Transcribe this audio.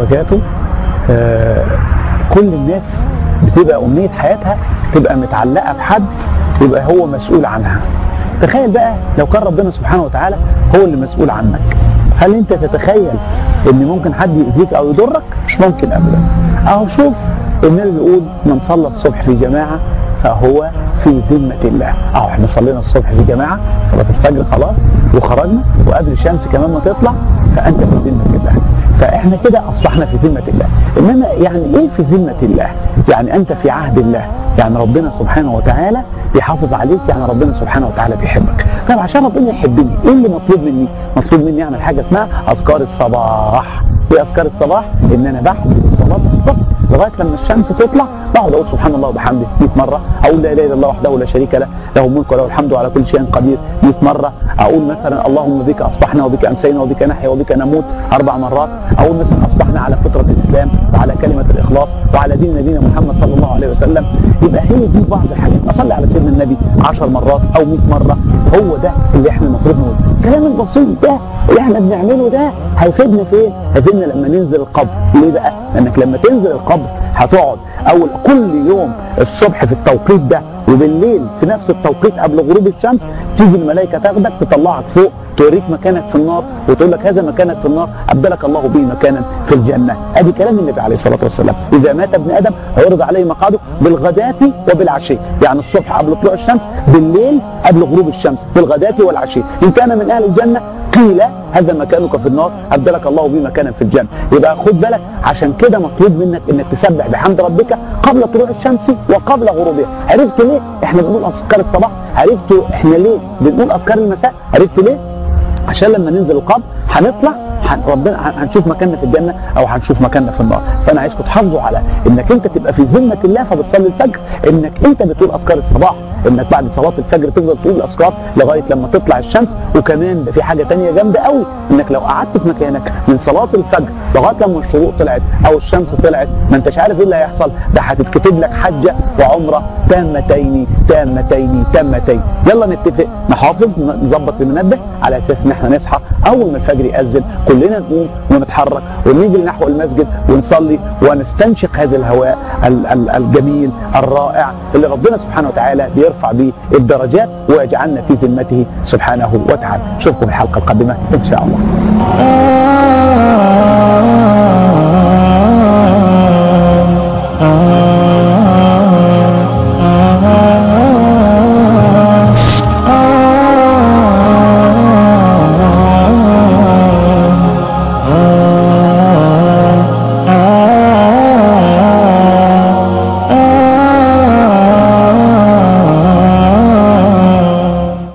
وبركاته آه كل الناس بتبقى أمنية حياتها تبقى متعلقة بحد يبقى هو مسؤول عنها تخيل بقى لو كان ربنا سبحانه وتعالى هو اللي مسؤول عنك هل انت تتخيل ان ممكن حد يأذيك او يضرك مش ممكن ابدا اهو شوف النبي بيقول من صلى الصبح في جماعة فهو في ذمة الله اهو احنا صلينا الصبح في جماعة صلاة الفجر خلاص وخرجنا وقبل الشمس كمان ما تطلع فانت في ذمة الله فاحنا كده اصبحنا في ذمة الله انما يعني ايه في ذمة الله يعني انت في عهد الله يعني ربنا سبحانه وتعالى بيحافظ عليك يعني ربنا سبحانه وتعالى بيحبك طب عشان ربنا يحبني ايه اللي مطلوب مني مطلوب مني اعمل حاجه اسمها اذكار الصباح ايه اذكار الصباح ان انا بحفظ الصلاه الصبح لغايه لما الشمس تطلع بقعد اقول سبحان الله وبحمده 100 مره اقول لا اله الا الله وحده لا شريك له له الملك وله الحمد على كل شيء قدير 100 مره اقول مثلا اللهم بك اصبحنا وبك امسينا وبك نحيا وبك نموت اربع مرات اقول مثلا اصبحنا على فطره الاسلام وعلى كلمه الاخلاص وعلى دين نبينا محمد صلى الله عليه وسلم يبقى هي دي بعض الحاجات اصلي على سيدنا النبي 10 مرات او 100 مره هو ده اللي احنا المفروض نقول الكلام البسيط ده اللي احنا بنعمله ده هيفيدنا فين؟ هيفيدنا لما ننزل القبر ليه بقى؟ لانك لما تنزل القبر هتقعد اول كل يوم الصبح في التوقيت ده وبالليل في نفس التوقيت قبل غروب الشمس تيجي الملائكه تاخدك تطلعك فوق توريك مكانك في النار وتقول لك هذا مكانك في النار ابدلك الله به مكانا في الجنه ادي كلام النبي عليه الصلاه والسلام اذا مات ابن ادم هيعرض عليه مقعده بالغداة وبالعشي يعني الصبح قبل طلوع الشمس بالليل قبل غروب الشمس بالغداة والعشي ان كان من اهل الجنه قيل هذا مكانك في النار ابدلك الله به مكانا في الجنه يبقى خد بالك عشان كده مطلوب منك انك تسبح بحمد ربك قبل طلوع الشمس وقبل غروبها عرفت ليه احنا بنقول اذكار الصباح عرفتوا احنا ليه بنقول اذكار المساء عرفت ليه عشان لما ننزل القبر هنطلع هن ربنا هنشوف مكاننا في الجنه او هنشوف مكاننا في النار فانا عايزكم تحافظوا على انك انت تبقى في ذمه الله فبتصلي الفجر انك انت بتقول اذكار الصباح انك بعد صلاه الفجر تفضل تقول الاذكار لغايه لما تطلع الشمس وكمان ده في حاجه تانية جامده قوي انك لو قعدت في مكانك من صلاه الفجر لغايه لما الشروق طلعت او الشمس طلعت ما انتش عارف ايه اللي هيحصل ده هتتكتب لك حجه وعمره تامتين تامتين تامتين يلا نتفق نحافظ نظبط المنبه على اساس ان احنا نصحى اول ما الفجر ياذن كلنا نقوم ونتحرك ونجري نحو المسجد ونصلي ونستنشق هذا الهواء الجميل الرائع اللي ربنا سبحانه وتعالى بيرفع به الدرجات ويجعلنا في ذمته سبحانه وتعالى نشوفكم الحلقه القادمه ان شاء الله